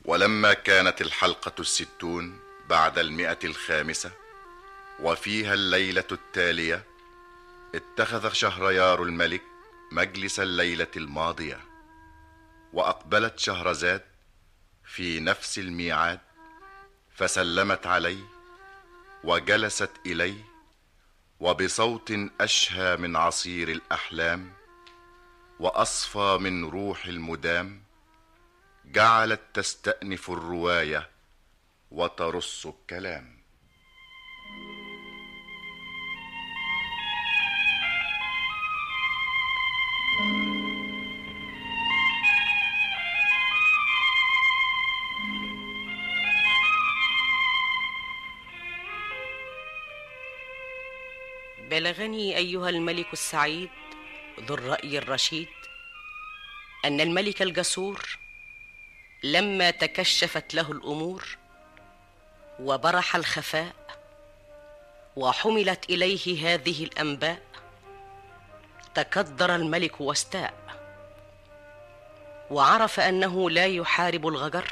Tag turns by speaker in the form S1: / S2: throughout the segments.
S1: ولما كانت الحلقة الستون بعد المئة الخامسة وفيها الليلة التالية اتخذ شهريار الملك مجلس الليلة الماضية وأقبلت شهرزاد في نفس الميعاد فسلمت عليه وجلست إليه وبصوت أشهى من عصير الأحلام وأصفى من روح المدام جعلت تستأنف الرواية وترص الكلام
S2: بلغني ايها الملك السعيد ذو الراي الرشيد ان الملك الجسور لما تكشفت له الامور وبرح الخفاء وحملت اليه هذه الانباء تكدر الملك واستاء وعرف انه لا يحارب الغجر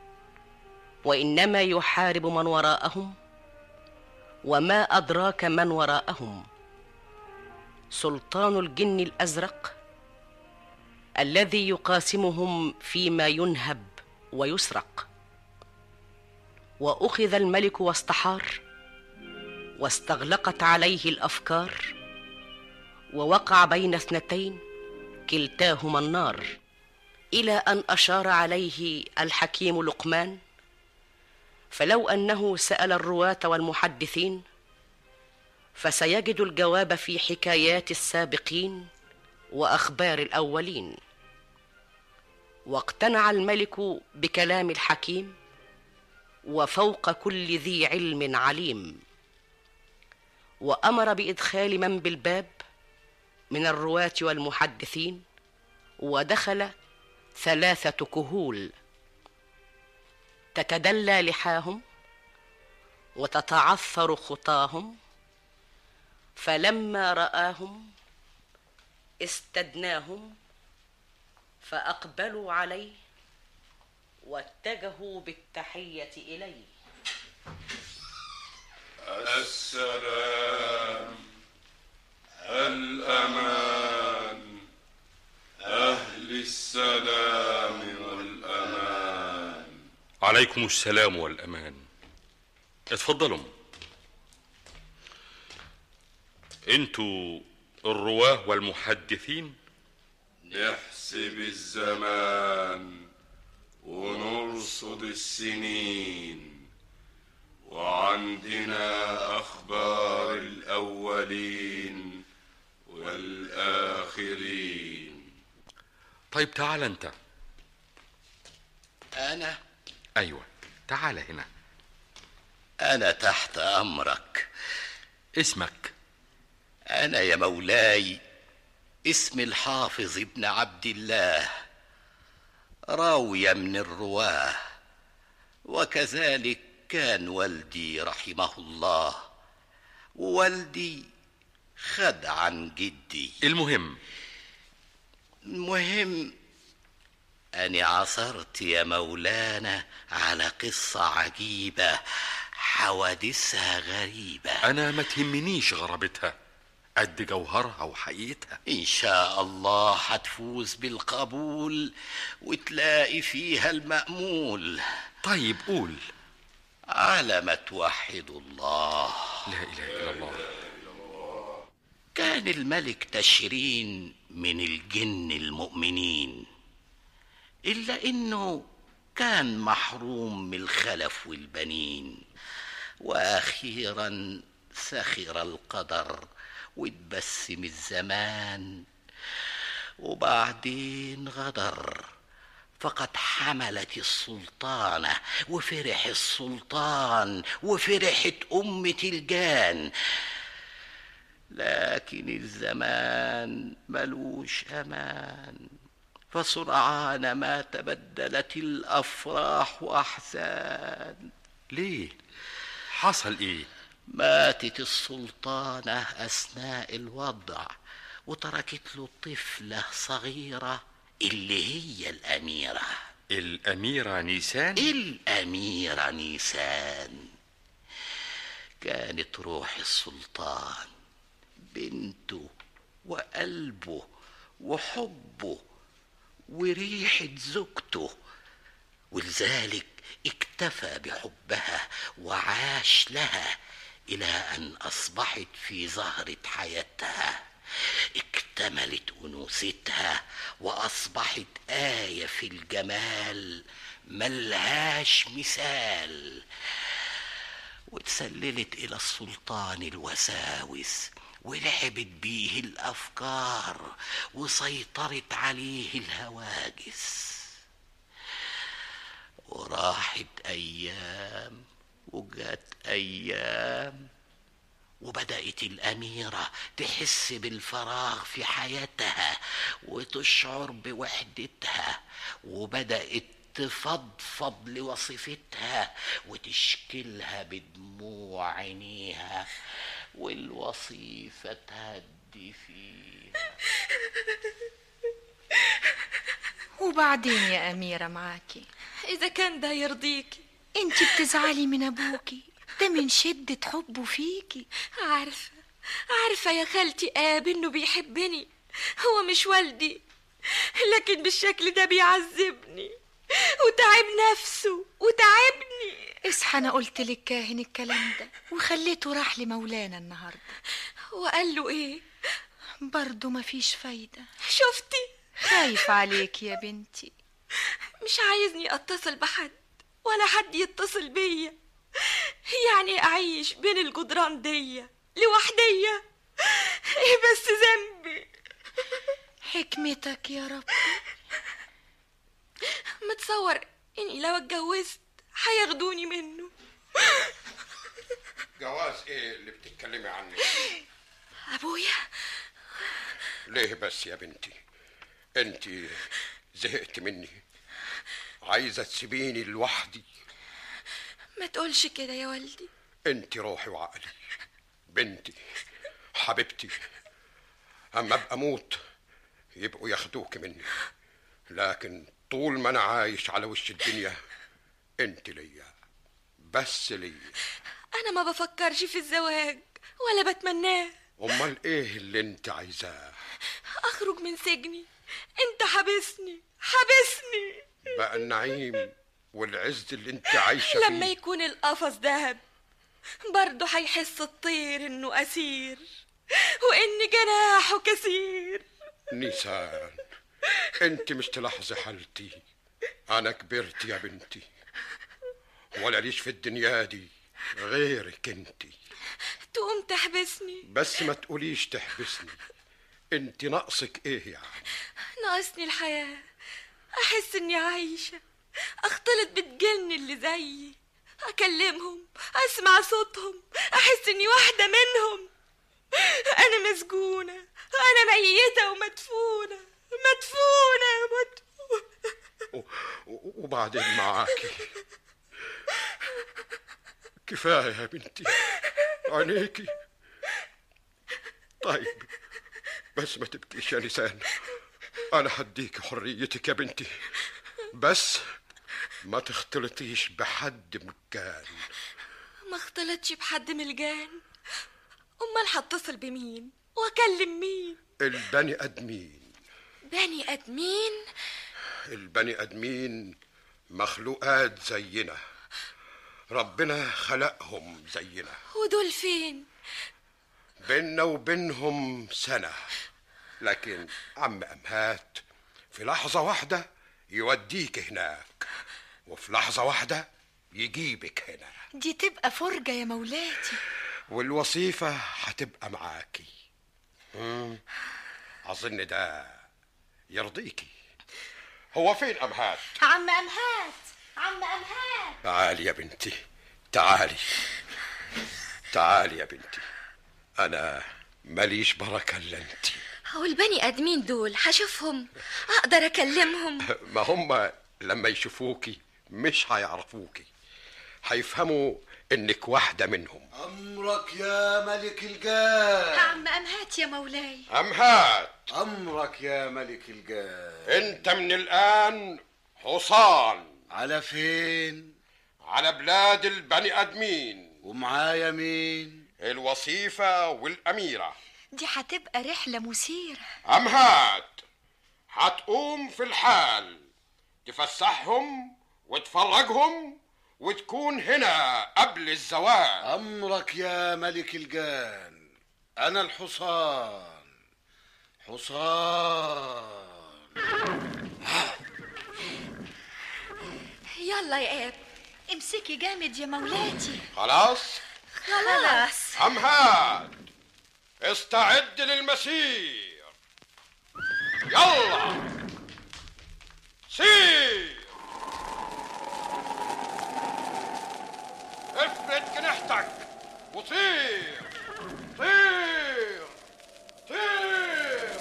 S2: وانما يحارب من وراءهم وما ادراك من وراءهم سلطان الجن الازرق الذي يقاسمهم فيما ينهب ويسرق واخذ الملك واستحار واستغلقت عليه الافكار ووقع بين اثنتين كلتاهما النار الى ان اشار عليه الحكيم لقمان فلو انه سال الرواه والمحدثين فسيجد الجواب في حكايات السابقين واخبار الاولين واقتنع الملك بكلام الحكيم وفوق كل ذي علم عليم وامر بادخال من بالباب من الرواه والمحدثين ودخل ثلاثه كهول تتدلى لحاهم وتتعثر خطاهم فلما راهم استدناهم فاقبلوا عليه واتجهوا بالتحيه اليه
S3: السلام الأمان أهل السلام والأمان
S4: عليكم السلام والأمان اتفضلوا انتوا الرواه والمحدثين
S3: نحسب الزمان ونرصد السنين وعندنا أخبار الأولين والآخرين
S4: طيب تعال انت
S5: أنا
S4: ايوه تعال هنا
S5: أنا تحت أمرك
S4: اسمك
S5: أنا يا مولاي اسمي الحافظ ابن عبد الله راوية من الرواه وكذلك كان والدي رحمه الله ووالدي خد عن جدي
S4: المهم
S5: المهم أني عثرت يا مولانا على قصة عجيبة حوادثها غريبة
S4: انا ما تهمنيش غرابتها قد جوهرها وحقيقتها
S5: إن شاء الله هتفوز بالقبول وتلاقي فيها المأمول
S4: طيب قول
S5: على ما توحد الله
S4: لا اله الا الله
S5: كان الملك تشرين من الجن المؤمنين إلا إنه كان محروم من الخلف والبنين وأخيرا سخر القدر واتبسم الزمان وبعدين غدر فقد حملت السلطانة وفرح السلطان وفرحت أمة الجان لكن الزمان ملوش أمان فسرعان ما تبدلت الأفراح وأحزان
S4: ليه حصل ايه
S5: ماتت السلطانة أثناء الوضع وتركت له طفلة صغيرة اللي هي الأميرة
S4: الأميرة نيسان
S5: الأميرة نيسان كانت روح السلطان بنته وقلبه وحبه وريحة زوجته ولذلك اكتفى بحبها وعاش لها إلى أن أصبحت في زهرة حياتها اكتملت أنوثتها وأصبحت آية في الجمال ملهاش مثال وتسللت إلى السلطان الوساوس ولعبت بيه الأفكار وسيطرت عليه الهواجس وراحت أيام وجت أيام وبدأت الأميرة تحس بالفراغ في حياتها وتشعر بوحدتها وبدأت تفضفض لوصفتها وتشكلها بدموع عينيها والوصيفة تهدي فيها
S6: وبعدين يا أميرة معاكي
S7: إذا كان ده يرضيكي
S6: انت بتزعلي من أبوكي ده من شدة حبه فيكي
S7: عارفة عارفة يا خالتي آب إنه بيحبني هو مش والدي لكن بالشكل ده بيعذبني وتعب نفسه وتعبني
S6: اصحى أنا قلت لك كاهن الكلام ده وخليته راح لمولانا النهاردة
S7: وقال له إيه
S6: برضه مفيش فايدة
S7: شفتي
S6: خايف عليك يا بنتي
S7: مش عايزني اتصل بحد ولا حد يتصل بيا يعني اعيش بين الجدران دي لوحدية ايه بس ذنبي
S6: حكمتك يا رب
S7: متصور اني لو اتجوزت هياخدوني منه
S8: جواز ايه اللي بتتكلمي عنه
S7: ابويا
S8: ليه بس يا بنتي انت زهقت مني عايزه تسيبيني لوحدي
S7: ما تقولش كده يا والدي
S8: انت روحي وعقلي بنتي حبيبتي اما ابقى اموت يبقوا ياخدوك مني لكن طول ما انا عايش على وش الدنيا انت ليا بس ليا
S7: انا ما بفكرش في الزواج ولا بتمناه
S8: امال ايه اللي انت عايزاه
S7: اخرج من سجني انت حبسني حبسني
S8: بقى النعيم والعز اللي انت عايشه
S7: لما
S8: فيه
S7: يكون القفص دهب برضه هيحس الطير انه اسير وان جناحه كثير
S8: نيسان انت مش تلاحظي حالتي انا كبرت يا بنتي ولا ليش في الدنيا دي غيرك انت
S7: تقوم تحبسني
S8: بس ما تقوليش تحبسني انت ناقصك ايه يعني
S7: ناقصني الحياة أحس إني عايشة أختلط بالجن اللي زيي أكلمهم أسمع صوتهم أحس إني واحدة منهم أنا مسجونة أنا ميتة ومدفونة مدفونة مدفونة
S8: و- و- وبعدين معاكي كفايه يا بنتي عينيكي طيب بس ما تبكيش يا لسان انا هديك حريتك يا بنتي بس ما تختلطيش بحد مكان
S7: ما اختلطش بحد من الجان أمال هتصل بمين وأكلم مين
S8: البني ادمين
S7: بني آدمين
S8: البني ادمين مخلوقات زينا ربنا خلقهم زينا
S7: ودول فين
S8: بيننا وبينهم سنة لكن عم أمهات في لحظة واحدة يوديك هناك وفي لحظة واحدة يجيبك هنا
S6: دي تبقى فرجة يا مولاتي
S8: والوظيفة هتبقى معاكي مم، أظن ده يرضيكي هو فين أمهات؟
S6: عم أمهات عم أمهات
S8: تعالي يا بنتي تعالي تعالي يا بنتي أنا ماليش بركة إلا أنت
S7: هو البني آدمين دول هشوفهم أقدر أكلمهم
S8: ما هم لما يشوفوكي مش هيعرفوكي هيفهموا انك واحدة منهم
S9: أمرك يا ملك الجاه
S6: عم أمهات يا مولاي
S8: امهات
S9: أمرك يا ملك الجاه
S8: انت من الان حصان
S9: على فين
S8: على بلاد البني ادمين
S9: ومعايا مين
S8: الوصيفة والأميرة
S6: دي هتبقى رحلة مثيرة
S8: أمهات هتقوم في الحال تفسحهم وتفرجهم وتكون هنا قبل الزواج
S9: امرك يا ملك الجان انا الحصان حصان
S7: يلا يا اب
S6: امسكي جامد يا مولاتي
S8: خلاص
S6: خلاص
S8: أمهات استعد للمسير يلا سير افرد جناحتك وطير طير طير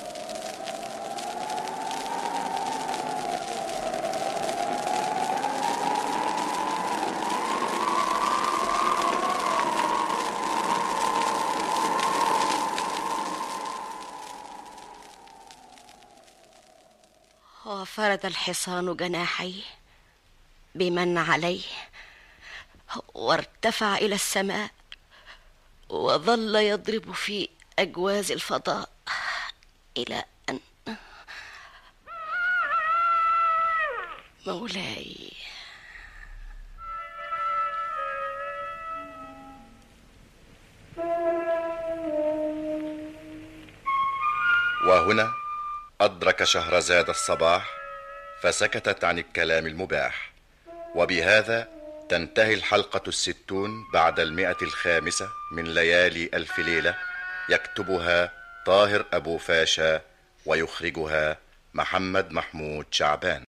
S2: وفرد الحصان جناحيه بمن عليه وارتفع الى السماء وظل يضرب في اجواز الفضاء الى ان مولاي
S1: وهنا أدرك شهرزاد الصباح فسكتت عن الكلام المباح وبهذا تنتهي الحلقة الستون بعد المئة الخامسة من ليالي ألف ليلة يكتبها طاهر أبو فاشا ويخرجها محمد محمود شعبان